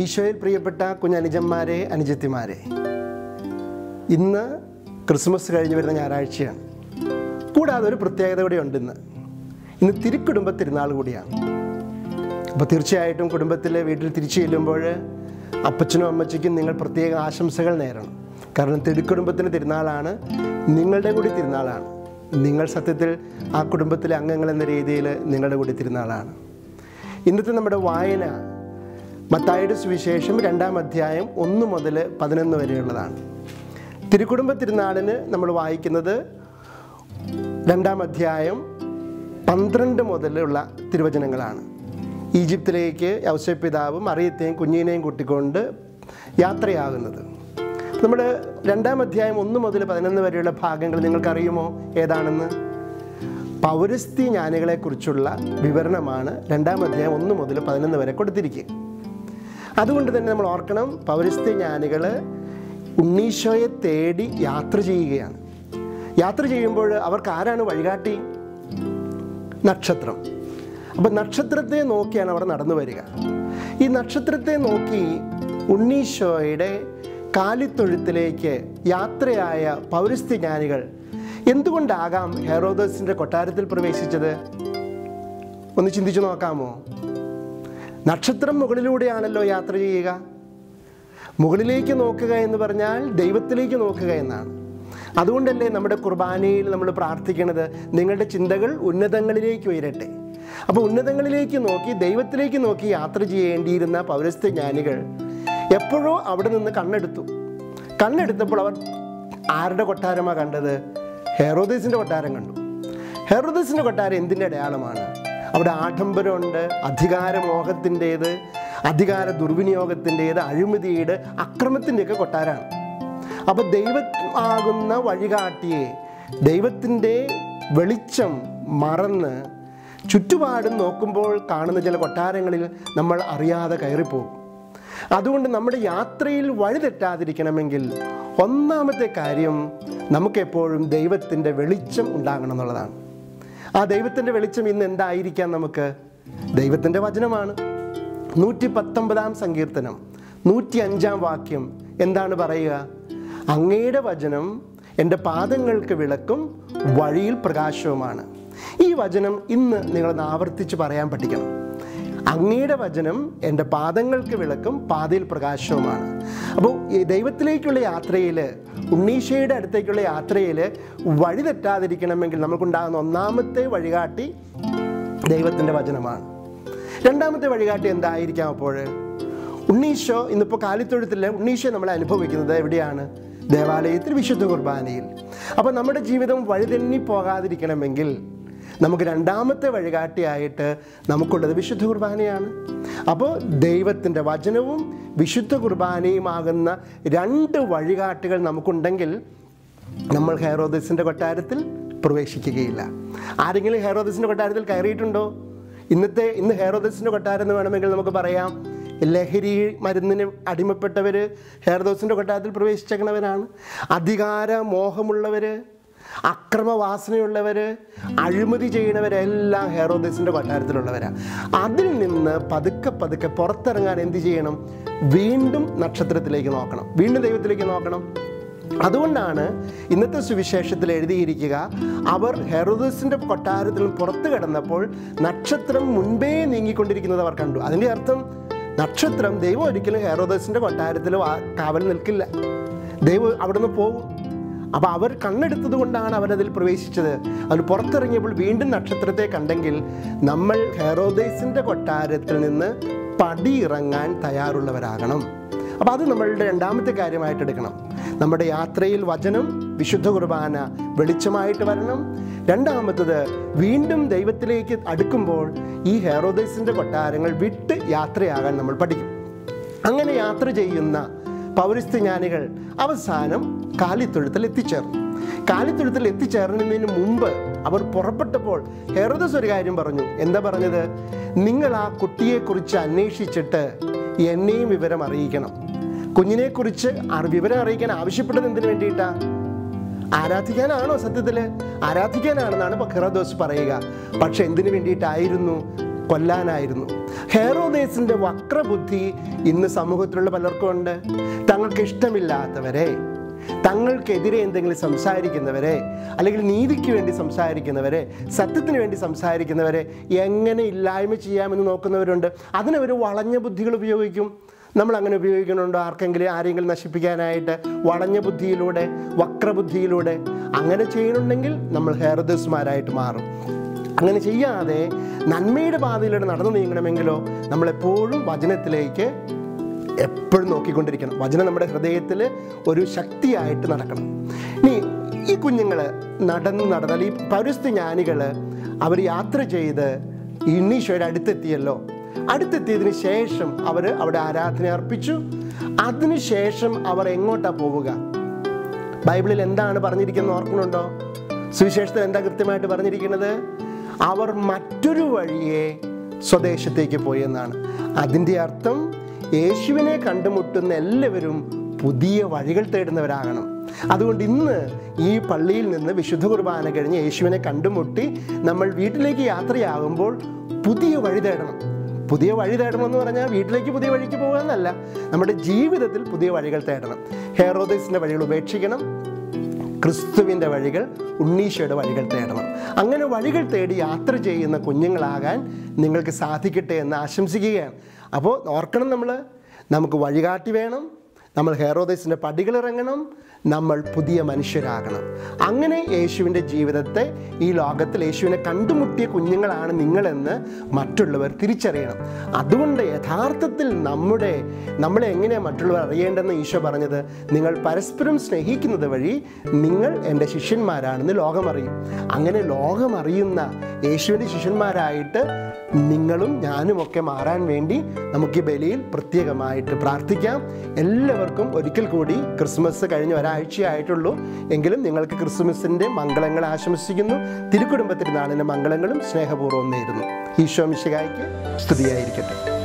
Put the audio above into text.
ഈശോയിൽ പ്രിയപ്പെട്ട കുഞ്ഞനുജന്മാരെ അനുജത്തിമാരെ ഇന്ന് ക്രിസ്മസ് കഴിഞ്ഞ് വരുന്ന ഞായറാഴ്ചയാണ് കൂടാതെ ഒരു പ്രത്യേകത കൂടി ഉണ്ട് ഇന്ന് ഇന്ന് തിരുക്കുടുംബ തിരുനാൾ കൂടിയാണ് അപ്പോൾ തീർച്ചയായിട്ടും കുടുംബത്തിലെ വീട്ടിൽ തിരിച്ചു ചെല്ലുമ്പോൾ അപ്പച്ചനും അമ്മച്ചിക്കും നിങ്ങൾ പ്രത്യേക ആശംസകൾ നേരണം കാരണം തിരുക്കുടുംബത്തിൻ്റെ തിരുനാളാണ് നിങ്ങളുടെ കൂടി തിരുനാളാണ് നിങ്ങൾ സത്യത്തിൽ ആ കുടുംബത്തിലെ അംഗങ്ങൾ എന്ന രീതിയിൽ നിങ്ങളുടെ കൂടി തിരുനാളാണ് ഇന്നത്തെ നമ്മുടെ വായന മത്തായുടെ സുവിശേഷം രണ്ടാം അധ്യായം ഒന്ന് മുതൽ പതിനൊന്ന് വരെയുള്ളതാണ് തിരുക്കുടുംബ തിരുനാളിന് നമ്മൾ വായിക്കുന്നത് രണ്ടാം അധ്യായം പന്ത്രണ്ട് മുതലുള്ള തിരുവചനങ്ങളാണ് ഈജിപ്തിലേക്ക് യൗസപിതാവും അറിയത്തെയും കുഞ്ഞിനെയും കൂട്ടിക്കൊണ്ട് യാത്രയാകുന്നത് നമ്മൾ രണ്ടാം അധ്യായം ഒന്ന് മുതൽ പതിനൊന്ന് വരെയുള്ള ഭാഗങ്ങൾ നിങ്ങൾക്കറിയുമോ ഏതാണെന്ന് പൗരസ്ത്യ ജ്ഞാനികളെക്കുറിച്ചുള്ള വിവരണമാണ് രണ്ടാം അധ്യായം ഒന്ന് മുതൽ പതിനൊന്ന് വരെ കൊടുത്തിരിക്കുക അതുകൊണ്ട് തന്നെ നമ്മൾ ഓർക്കണം പൗരസ്ത്യ ജ്ഞാനികൾ ഉണ്ണീശോയെ തേടി യാത്ര ചെയ്യുകയാണ് യാത്ര ചെയ്യുമ്പോൾ അവർക്ക് ആരാണ് വഴികാട്ടി നക്ഷത്രം അപ്പം നക്ഷത്രത്തെ നോക്കിയാണ് അവർ നടന്നു വരിക ഈ നക്ഷത്രത്തെ നോക്കി ഉണ്ണീശോയുടെ കാലിത്തൊഴുത്തിലേക്ക് യാത്രയായ പൗരസ്ത്യ ജ്ഞാനികൾ എന്തുകൊണ്ടാകാം ഹെറോദസിൻ്റെ കൊട്ടാരത്തിൽ പ്രവേശിച്ചത് ഒന്ന് ചിന്തിച്ചു നോക്കാമോ നക്ഷത്രം മുകളിലൂടെയാണല്ലോ യാത്ര ചെയ്യുക മുകളിലേക്ക് നോക്കുക എന്ന് പറഞ്ഞാൽ ദൈവത്തിലേക്ക് നോക്കുക എന്നാണ് അതുകൊണ്ടല്ലേ നമ്മുടെ കുർബാനയിൽ നമ്മൾ പ്രാർത്ഥിക്കുന്നത് നിങ്ങളുടെ ചിന്തകൾ ഉന്നതങ്ങളിലേക്ക് ഉയരട്ടെ അപ്പോൾ ഉന്നതങ്ങളിലേക്ക് നോക്കി ദൈവത്തിലേക്ക് നോക്കി യാത്ര ചെയ്യേണ്ടിയിരുന്ന പൗരസ്ത്യ ജ്ഞാനികൾ എപ്പോഴോ അവിടെ നിന്ന് കണ്ണെടുത്തു കണ്ണെടുത്തപ്പോൾ അവർ ആരുടെ കൊട്ടാരമാണ് കണ്ടത് ഹെറോദേസിൻ്റെ കൊട്ടാരം കണ്ടു ഹെറോദസിൻ്റെ കൊട്ടാരം എന്തിൻ്റെ അടയാളമാണ് അവിടെ ആഡംബരമുണ്ട് അധികാരമോഹത്തിൻ്റേത് അധികാര ദുർവിനിയോഗത്തിൻ്റേത് അഴിമതിയുടെ അക്രമത്തിൻ്റെയൊക്കെ കൊട്ടാരമാണ് അപ്പോൾ ദൈവമാകുന്ന വഴികാട്ടിയെ ദൈവത്തിൻ്റെ വെളിച്ചം മറന്ന് ചുറ്റുപാടും നോക്കുമ്പോൾ കാണുന്ന ചില കൊട്ടാരങ്ങളിൽ നമ്മൾ അറിയാതെ കയറിപ്പോകും അതുകൊണ്ട് നമ്മുടെ യാത്രയിൽ വഴി തെറ്റാതിരിക്കണമെങ്കിൽ ഒന്നാമത്തെ കാര്യം നമുക്കെപ്പോഴും ദൈവത്തിൻ്റെ വെളിച്ചം ഉണ്ടാകണം എന്നുള്ളതാണ് ആ ദൈവത്തിൻ്റെ വെളിച്ചം ഇന്ന് എന്തായിരിക്കാം നമുക്ക് ദൈവത്തിൻ്റെ വചനമാണ് നൂറ്റി പത്തൊമ്പതാം സങ്കീർത്തനം നൂറ്റി അഞ്ചാം വാക്യം എന്താണ് പറയുക അങ്ങയുടെ വചനം എൻ്റെ പാദങ്ങൾക്ക് വിളക്കും വഴിയിൽ പ്രകാശവുമാണ് ഈ വചനം ഇന്ന് നിങ്ങളൊന്ന് ആവർത്തിച്ച് പറയാൻ പഠിക്കണം അങ്ങയുടെ വചനം എൻ്റെ പാദങ്ങൾക്ക് വിളക്കും പാതയിൽ പ്രകാശവുമാണ് അപ്പോൾ ഈ ദൈവത്തിലേക്കുള്ള യാത്രയിൽ ഉണ്ണീശയുടെ അടുത്തേക്കുള്ള യാത്രയിൽ വഴി തെറ്റാതിരിക്കണമെങ്കിൽ നമുക്കുണ്ടാകുന്ന ഒന്നാമത്തെ വഴികാട്ടി ദൈവത്തിൻ്റെ വചനമാണ് രണ്ടാമത്തെ വഴികാട്ടി എന്തായിരിക്കാം അപ്പോൾ ഉണ്ണീശോ ഇന്നിപ്പോൾ കാലിത്തൊഴുത്തില്ല ഉണ്ണീശോ നമ്മളെ അനുഭവിക്കുന്നത് എവിടെയാണ് ദേവാലയത്തിൽ വിശുദ്ധ കുർബാനയിൽ അപ്പോൾ നമ്മുടെ ജീവിതം വഴിതെന്നി പോകാതിരിക്കണമെങ്കിൽ നമുക്ക് രണ്ടാമത്തെ വഴികാട്ടിയായിട്ട് നമുക്കുള്ളത് വിശുദ്ധ കുർബാനയാണ് അപ്പോൾ ദൈവത്തിൻ്റെ വചനവും വിശുദ്ധ കുർബാനയുമാകുന്ന രണ്ട് വഴികാട്ടികൾ നമുക്കുണ്ടെങ്കിൽ നമ്മൾ ഹെറോദസിൻ്റെ കൊട്ടാരത്തിൽ പ്രവേശിക്കുകയില്ല ആരെങ്കിലും ഹെറോദസിൻ്റെ കൊട്ടാരത്തിൽ കയറിയിട്ടുണ്ടോ ഇന്നത്തെ ഇന്ന് ഹെറോദസിൻ്റെ കൊട്ടാരം എന്ന് വേണമെങ്കിൽ നമുക്ക് പറയാം ലഹരി മരുന്നിന് അടിമപ്പെട്ടവർ ഹെറോദസിൻ്റെ കൊട്ടാരത്തിൽ പ്രവേശിച്ചേക്കണവരാണ് അധികാര മോഹമുള്ളവർ അക്രമവാസനയുള്ളവർ അഴിമതി ചെയ്യുന്നവരെല്ലാം ഹെറോദസിൻ്റെ കൊട്ടാരത്തിലുള്ളവരാണ് അതിൽ നിന്ന് പതുക്കെ പതുക്കെ പുറത്തിറങ്ങാൻ എന്ത് ചെയ്യണം വീണ്ടും നക്ഷത്രത്തിലേക്ക് നോക്കണം വീണ്ടും ദൈവത്തിലേക്ക് നോക്കണം അതുകൊണ്ടാണ് ഇന്നത്തെ സുവിശേഷത്തിൽ എഴുതിയിരിക്കുക അവർ ഹെറോദസിൻ്റെ കൊട്ടാരത്തിൽ പുറത്തു കിടന്നപ്പോൾ നക്ഷത്രം മുൻപേ നീങ്ങിക്കൊണ്ടിരിക്കുന്നത് അവർ കണ്ടു അതിൻ്റെ അർത്ഥം നക്ഷത്രം ദൈവം ഒരിക്കലും ഹെറോദസിൻ്റെ കൊട്ടാരത്തിൽ വാ- കാവൽ നിൽക്കില്ല ദൈവം അവിടുന്ന് പോകും അപ്പോൾ അവർ കണ്ണെടുത്തത് കൊണ്ടാണ് അവരതിൽ പ്രവേശിച്ചത് അവർ പുറത്തിറങ്ങിയപ്പോൾ വീണ്ടും നക്ഷത്രത്തെ കണ്ടെങ്കിൽ നമ്മൾ ഹെറോദേസിൻ്റെ കൊട്ടാരത്തിൽ നിന്ന് പടിയിറങ്ങാൻ തയ്യാറുള്ളവരാകണം അപ്പോൾ അത് നമ്മളുടെ രണ്ടാമത്തെ കാര്യമായിട്ട് എടുക്കണം നമ്മുടെ യാത്രയിൽ വചനം വിശുദ്ധ കുർബാന വെളിച്ചമായിട്ട് വരണം രണ്ടാമത്തത് വീണ്ടും ദൈവത്തിലേക്ക് അടുക്കുമ്പോൾ ഈ ഹെറോദേസിൻ്റെ കൊട്ടാരങ്ങൾ വിട്ട് യാത്രയാകാൻ നമ്മൾ പഠിക്കും അങ്ങനെ യാത്ര ചെയ്യുന്ന പൗരസ്ത്യ ജ്ഞാനികൾ അവസാനം കാലിത്തൊഴുത്തിൽ എത്തിച്ചേർന്നു കാലിത്തൊഴുത്തിൽ എത്തിച്ചേർന്നതിന് മുമ്പ് അവർ പുറപ്പെട്ടപ്പോൾ ഹെറോദസ് ഒരു കാര്യം പറഞ്ഞു എന്താ പറഞ്ഞത് നിങ്ങൾ ആ കുട്ടിയെക്കുറിച്ച് അന്വേഷിച്ചിട്ട് എന്നെയും വിവരം അറിയിക്കണം കുഞ്ഞിനെക്കുറിച്ച് അറി- വിവരം അറിയിക്കാൻ ആവശ്യപ്പെട്ടത് എന്തിനു വേണ്ടിയിട്ടാ ആരാധിക്കാനാണോ സത്യത്തിൽ ആരാധിക്കാനാണെന്നാണ് ഹെറോദോസ് പറയുക പക്ഷെ എന്തിനു വേണ്ടിയിട്ടായിരുന്നു കൊല്ലാനായിരുന്നു ഹെറോദേസിന്റെ വക്രബുദ്ധി ഇന്ന് സമൂഹത്തിലുള്ള പലർക്കും ഉണ്ട് തങ്ങൾക്ക് ഇഷ്ടമില്ലാത്തവരെ തങ്ങൾക്കെതിരെ എന്തെങ്കിലും സംസാരിക്കുന്നവരെ അല്ലെങ്കിൽ നീതിക്ക് വേണ്ടി സംസാരിക്കുന്നവരെ സത്യത്തിന് വേണ്ടി സംസാരിക്കുന്നവരെ എങ്ങനെ ഇല്ലായ്മ ചെയ്യാമെന്ന് നോക്കുന്നവരുണ്ട് അതിനവർ വളഞ്ഞ ബുദ്ധികൾ ഉപയോഗിക്കും നമ്മൾ അങ്ങനെ ഉപയോഗിക്കുന്നുണ്ടോ ആർക്കെങ്കിലും ആരെങ്കിലും നശിപ്പിക്കാനായിട്ട് വളഞ്ഞ ബുദ്ധിയിലൂടെ വക്രബുദ്ധിയിലൂടെ അങ്ങനെ ചെയ്യുന്നുണ്ടെങ്കിൽ നമ്മൾ ഹെയർദസ്മാരായിട്ട് മാറും അങ്ങനെ ചെയ്യാതെ നന്മയുടെ പാതയിലൂടെ നടന്നു നീങ്ങണമെങ്കിലോ നമ്മളെപ്പോഴും വചനത്തിലേക്ക് എപ്പോഴും നോക്കിക്കൊണ്ടിരിക്കണം വചനം നമ്മുടെ ഹൃദയത്തിൽ ഒരു ശക്തിയായിട്ട് നടക്കണം ഇനി ഈ കുഞ്ഞുങ്ങൾ നടന്ന് നടന്നാൽ ഈ പൗരസ്ത്യ ജ്ഞാനികൾ അവർ യാത്ര ചെയ്ത് ഇന്നീശോയുടെ അടുത്തെത്തിയല്ലോ അടുത്തെത്തിയതിന് ശേഷം അവർ അവിടെ ആരാധന അർപ്പിച്ചു അതിനുശേഷം അവർ എങ്ങോട്ടാ പോവുക ബൈബിളിൽ എന്താണ് പറഞ്ഞിരിക്കുന്നത് ഓർക്കുന്നുണ്ടോ സുവിശേഷത്തിൽ എന്താ കൃത്യമായിട്ട് പറഞ്ഞിരിക്കുന്നത് അവർ മറ്റൊരു വഴിയെ സ്വദേശത്തേക്ക് പോയി എന്നാണ് അതിൻ്റെ അർത്ഥം യേശുവിനെ കണ്ടുമുട്ടുന്ന എല്ലാവരും പുതിയ വഴികൾ തേടുന്നവരാകണം അതുകൊണ്ട് ഇന്ന് ഈ പള്ളിയിൽ നിന്ന് വിശുദ്ധ കുർബാന കഴിഞ്ഞ് യേശുവിനെ കണ്ടുമുട്ടി നമ്മൾ വീട്ടിലേക്ക് യാത്രയാകുമ്പോൾ പുതിയ വഴി തേടണം പുതിയ വഴി തേടണമെന്ന് പറഞ്ഞാൽ വീട്ടിലേക്ക് പുതിയ വഴിക്ക് പോകാമെന്നല്ല നമ്മുടെ ജീവിതത്തിൽ പുതിയ വഴികൾ തേടണം ഹെയറോദസിൻ്റെ വഴികൾ ഉപേക്ഷിക്കണം ക്രിസ്തുവിൻ്റെ വഴികൾ ഉണ്ണീശോയുടെ വഴികൾ തേടണം അങ്ങനെ വഴികൾ തേടി യാത്ര ചെയ്യുന്ന കുഞ്ഞുങ്ങളാകാൻ നിങ്ങൾക്ക് സാധിക്കട്ടെ എന്ന് ആശംസിക്കുകയാണ് അപ്പോൾ ഓർക്കണം നമ്മൾ നമുക്ക് വഴികാട്ടി വേണം നമ്മൾ ഹെയറോദസിൻ്റെ പടികൾ ഇറങ്ങണം നമ്മൾ പുതിയ മനുഷ്യരാകണം അങ്ങനെ യേശുവിൻ്റെ ജീവിതത്തെ ഈ ലോകത്തിൽ യേശുവിനെ കണ്ടുമുട്ടിയ കുഞ്ഞുങ്ങളാണ് നിങ്ങളെന്ന് മറ്റുള്ളവർ തിരിച്ചറിയണം അതുകൊണ്ട് യഥാർത്ഥത്തിൽ നമ്മുടെ നമ്മളെ എങ്ങനെയാണ് മറ്റുള്ളവർ അറിയേണ്ടെന്ന് ഈശോ പറഞ്ഞത് നിങ്ങൾ പരസ്പരം സ്നേഹിക്കുന്നത് വഴി നിങ്ങൾ എൻ്റെ ശിഷ്യന്മാരാണെന്ന് ലോകമറിയും അങ്ങനെ ലോകമറിയുന്ന യേശുവിൻ്റെ ശിഷ്യന്മാരായിട്ട് നിങ്ങളും ഞാനും ഒക്കെ മാറാൻ വേണ്ടി നമുക്ക് ഈ ബലിയിൽ പ്രത്യേകമായിട്ട് പ്രാർത്ഥിക്കാം എല്ലാവർക്കും ഒരിക്കൽ കൂടി ക്രിസ്മസ് കഴിഞ്ഞ ഒരാഴ്ചയായിട്ടുള്ളൂ എങ്കിലും നിങ്ങൾക്ക് ക്രിസ്മസിൻ്റെ മംഗളങ്ങൾ ആശംസിക്കുന്നു തിരുക്കുടുംബ തിരുനാളിൻ്റെ മംഗളങ്ങളും സ്നേഹപൂർവ്വം നേരുന്നു ഈശോ മിശികായ്ക്ക് സ്തുതിയായിരിക്കട്ടെ